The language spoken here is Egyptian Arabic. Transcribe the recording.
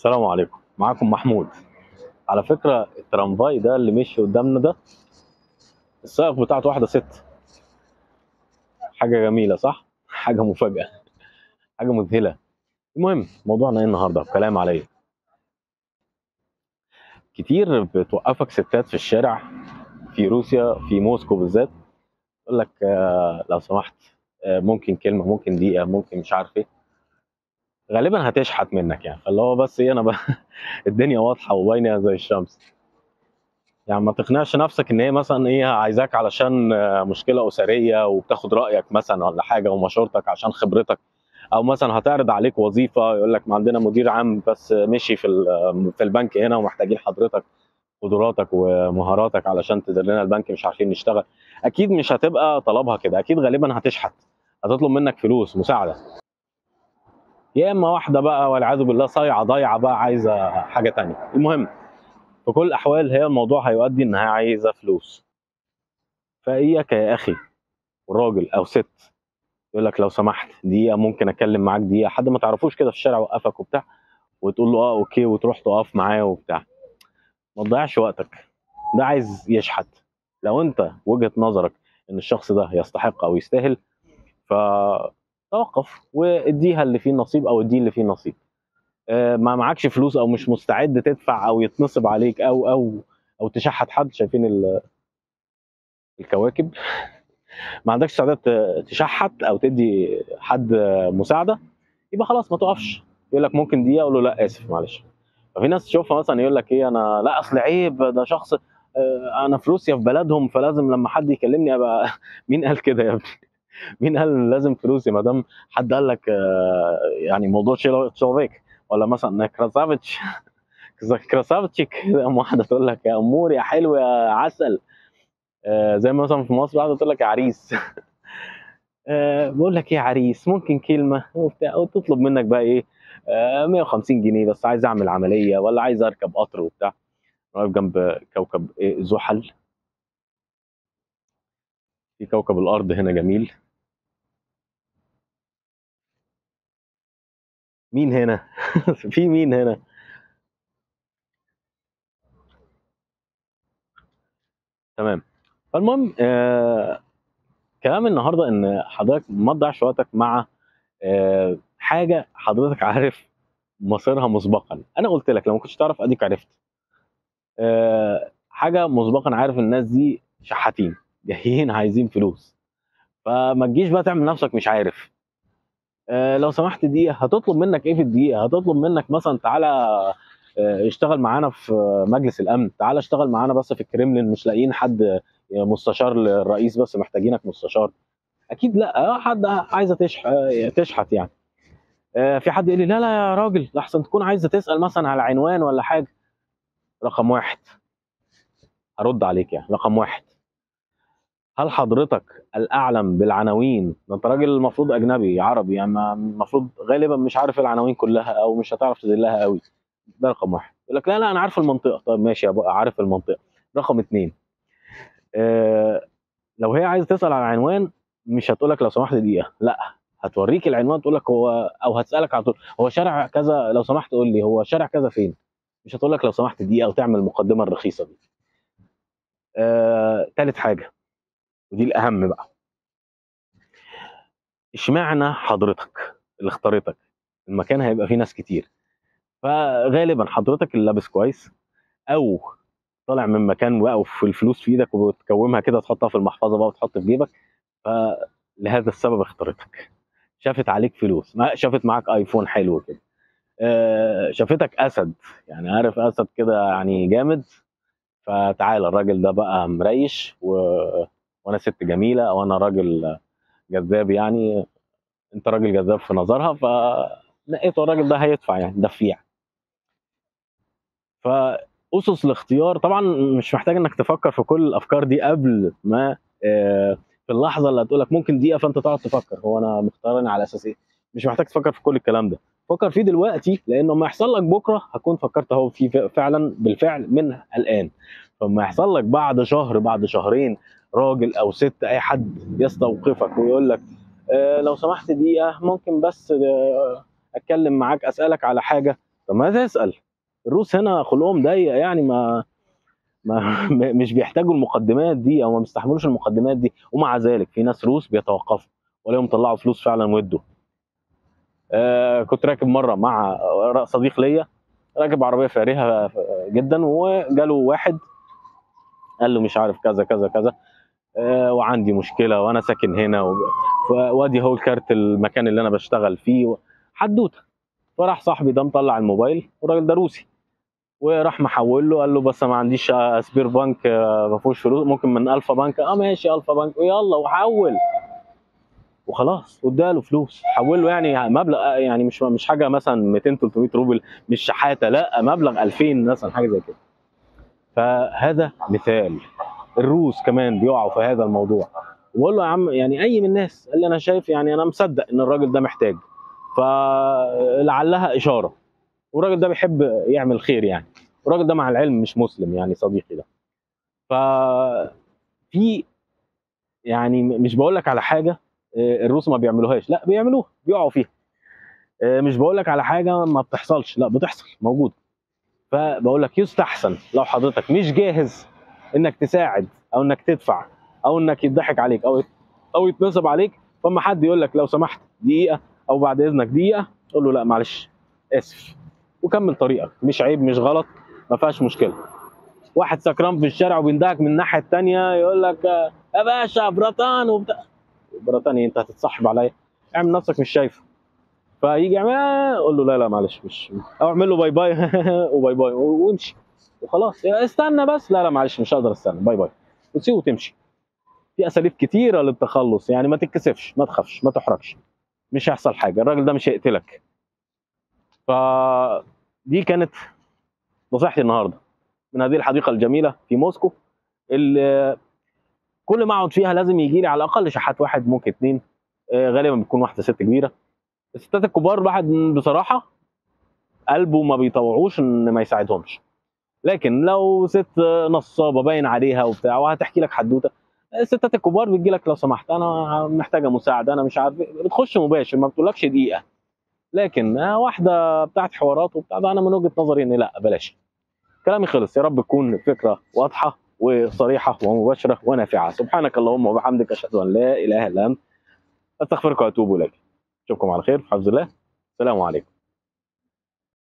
السلام عليكم معاكم محمود على فكرة الترامفاي ده اللي مشي قدامنا ده السائق بتاعته واحدة ست حاجة جميلة صح؟ حاجة مفاجأة حاجة مذهلة المهم موضوعنا ايه النهاردة الكلام عليه كتير بتوقفك ستات في الشارع في روسيا في موسكو بالذات يقول لك آه، لو سمحت آه، ممكن كلمة ممكن دقيقة ممكن مش عارف ايه غالبا هتشحت منك يعني فاللي هو بس ايه انا بقى الدنيا واضحه وباينه زي الشمس يعني ما تقنعش نفسك ان هي مثلا ايه عايزاك علشان آه، مشكله اسريه وبتاخد رايك مثلا ولا حاجه ومشورتك عشان خبرتك او مثلا هتعرض عليك وظيفه يقول لك ما عندنا مدير عام بس مشي في ال- في البنك هنا ومحتاجين حضرتك قدراتك ومهاراتك علشان تدير لنا البنك مش عارفين نشتغل اكيد مش هتبقى طلبها كده اكيد غالبا هتشحت هتطلب منك فلوس مساعده يا اما واحده بقى والعياذ بالله صايعه ضايعه بقى عايزه حاجه تانية المهم في كل الاحوال هي الموضوع هيؤدي انها عايزه فلوس فاياك يا اخي راجل او ست يقول لك لو سمحت دقيقه ممكن اتكلم معاك دقيقه حد ما تعرفوش كده في الشارع وقفك وبتاع وتقول له اه اوكي وتروح تقف معاه وبتاع ما تضيعش وقتك ده عايز يشحت لو انت وجهه نظرك ان الشخص ده يستحق او يستاهل فتوقف واديها اللي فيه نصيب او اديه اللي فيه نصيب آه، ما معكش فلوس او مش مستعد تدفع او يتنصب عليك او او او تشحت حد شايفين ال- الكواكب ما عندكش استعداد ت- تشحت او تدي حد مساعده يبقى خلاص ما تقفش يقول لك ممكن دقيقه اقول له لا اسف معلش ففي ناس تشوفها مثلا يقول لك ايه انا لا اصل عيب ده شخص آه، انا في روسيا في بلدهم فلازم لما حد يكلمني ابقى مين قال كده يا ابني مين قال لازم فلوسي ما دام حد قال لك آه، يعني موضوع تشوفيك ولا مثلا كراسافيتش كراسافيتشيك كده أم واحده تقول لك يا امور يا حلو يا عسل آه، زي مثلا في مصر واحده تقول لك يا عريس آه، بقول لك ايه يا عريس ممكن كلمه وبتاع وتطلب منك بقى ايه آه، 150 جنيه بس عايز اعمل عمليه ولا عايز اركب قطر وبتاع واقف جنب كوكب إيه زحل في كوكب الارض هنا جميل مين هنا في مين هنا تمام فالمهم آه كلام النهارده ان حضرتك ما تضيعش وقتك مع آه حاجه حضرتك عارف مصيرها مسبقا انا قلت لك لو ما كنتش تعرف اديك عرفت آه حاجه مسبقا عارف الناس دي شحاتين جايين عايزين فلوس فما تجيش بقى تعمل نفسك مش عارف آه لو سمحت دقيقه هتطلب منك ايه في الدقيقه هتطلب منك مثلا تعالى آه، اشتغل معانا في مجلس الامن تعالى اشتغل معانا بس في الكريملين مش لاقيين حد مستشار للرئيس بس محتاجينك مستشار اكيد لا آه، حد عايزه تشح آه، تشحت يعني آه، في حد يقول لي لا لا يا راجل احسن تكون عايزه تسال مثلا على عنوان ولا حاجه رقم واحد هرد عليك يعني رقم واحد هل حضرتك الاعلم بالعناوين ده انت راجل المفروض اجنبي عربي يعني ما- المفروض غالبا مش عارف العناوين كلها او مش هتعرف تدلها قوي ده رقم واحد يقول لك لا لا انا عارف المنطقه طيب ماشي ابقى عارف المنطقه رقم اتنين آه لو هي عايزه تسال على عنوان مش هتقول لك لو سمحت دقيقه لا هتوريك العنوان تقول لك هو او هتسالك على طول هو شارع كذا لو سمحت قول لي هو شارع كذا فين مش هتقول لك لو سمحت دقيقه وتعمل المقدمه الرخيصه دي آه، تالت حاجه ودي الاهم بقى اشمعنى حضرتك اللي اختارتك المكان هيبقى فيه ناس كتير فغالبا حضرتك اللي لابس كويس او طالع من مكان بقى وفي الفلوس في ايدك وتكومها كده تحطها في المحفظه بقى وتحط في جيبك فلهذا السبب اختارتك شافت عليك فلوس ما شافت معاك ايفون حلو كده آه، شافتك اسد يعني عارف اسد كده يعني جامد فتعالى الراجل ده بقى مريش و... وانا ست جميله او انا راجل جذاب يعني انت راجل جذاب في نظرها فنقيت الراجل ده هيدفع يعني دفيع فاسس الاختيار طبعا مش محتاج انك تفكر في كل الافكار دي قبل ما آه، في اللحظه اللي هتقول لك ممكن دقيقه فانت تقعد تفكر هو انا مختارني على اساس ايه مش محتاج تفكر في كل الكلام ده فكر فيه دلوقتي لانه ما يحصل لك بكره هكون فكرت اهو فيه فعلا بالفعل من الان فما يحصل لك بعد شهر بعد شهرين راجل او ست اي حد يستوقفك ويقول لك آه لو سمحت دقيقه ممكن بس آه اتكلم معاك اسالك على حاجه طب ما تسال الروس هنا خلقهم ضيق يعني ما ما مش بيحتاجوا المقدمات دي او ما بيستحملوش المقدمات دي ومع ذلك في ناس روس بيتوقفوا ولاهم طلعوا فلوس فعلا ودوا آه كنت راكب مره مع صديق ليا راكب عربيه فارهه جدا وجاله واحد قال له مش عارف كذا كذا كذا آه وعندي مشكله وانا ساكن هنا و- ف- وادي هو الكارت المكان اللي انا بشتغل فيه حدوته فراح صاحبي ده مطلع الموبايل والراجل ده روسي وراح محول له قال له بس ما عنديش آه، سبير بنك آه، ما فيهوش فلوس ممكن من الفا بنك اه ماشي الفا بنك ويلا وحول وخلاص واداله فلوس حول له يعني مبلغ آه، يعني مش مش حاجه مثلا 200 300 روبل مش شحاته لا مبلغ 2000 مثلا حاجه زي كده فهذا مثال الروس كمان بيقعوا في هذا الموضوع وبقول له يا عم يعني اي من الناس قال لي انا شايف يعني انا مصدق ان الراجل ده محتاج فلعلها اشاره والراجل ده بيحب يعمل خير يعني والراجل ده مع العلم مش مسلم يعني صديقي ده ف في يعني م- مش بقول لك على حاجه آه، الروس ما بيعملوهاش لا بيعملوها بيقعوا فيها آه، مش بقول لك على حاجه ما بتحصلش لا بتحصل موجود فبقول لك يستحسن لو حضرتك مش جاهز انك تساعد او انك تدفع او انك يضحك عليك او او يتنصب عليك فما حد يقول لك لو سمحت دقيقه او بعد اذنك دقيقه قول له لا معلش اسف وكمل طريقك مش عيب مش غلط ما فيهاش مشكله واحد سكران في الشارع وبيندهك من الناحيه الثانيه يقول لك آه، يا باشا برطان وبتاع برطان إيه؟ انت هتتصاحب عليا اعمل نفسك مش شايفه فيجي يعمل آه، قول له لا لا معلش مش او اعمل له باي باي وباي باي وامشي وخلاص يا استنى بس لا لا معلش مش هقدر استنى باي باي وتسيبه وتمشي في اساليب كتيره للتخلص يعني ما تتكسفش ما تخافش ما تحرجش مش هيحصل حاجه الراجل ده مش هيقتلك ف دي كانت نصيحتي النهارده من هذه الحديقه الجميله في موسكو اللي كل ما اقعد فيها لازم يجي لي على الاقل شحات واحد ممكن اتنين آه، غالبا بتكون واحده ست كبيره الستات الكبار الواحد بصراحه قلبه ما بيطوعوش ان ما يساعدهمش لكن لو ست نصابه باين عليها وبتاع وهتحكي لك حدوته الستات الكبار بتجي لك لو سمحت انا محتاجه مساعده انا مش عارف إيه، بتخش مباشر ما بتقولكش دقيقه لكن آه، واحده بتاعت حوارات وبتاع ده انا من وجهه نظري ان لا بلاش كلامي خلص يا رب تكون الفكره واضحه وصريحه ومباشره ونافعه سبحانك اللهم وبحمدك اشهد ان لا اله الا انت استغفرك واتوب اليك اشوفكم على خير في حفظ الله السلام عليكم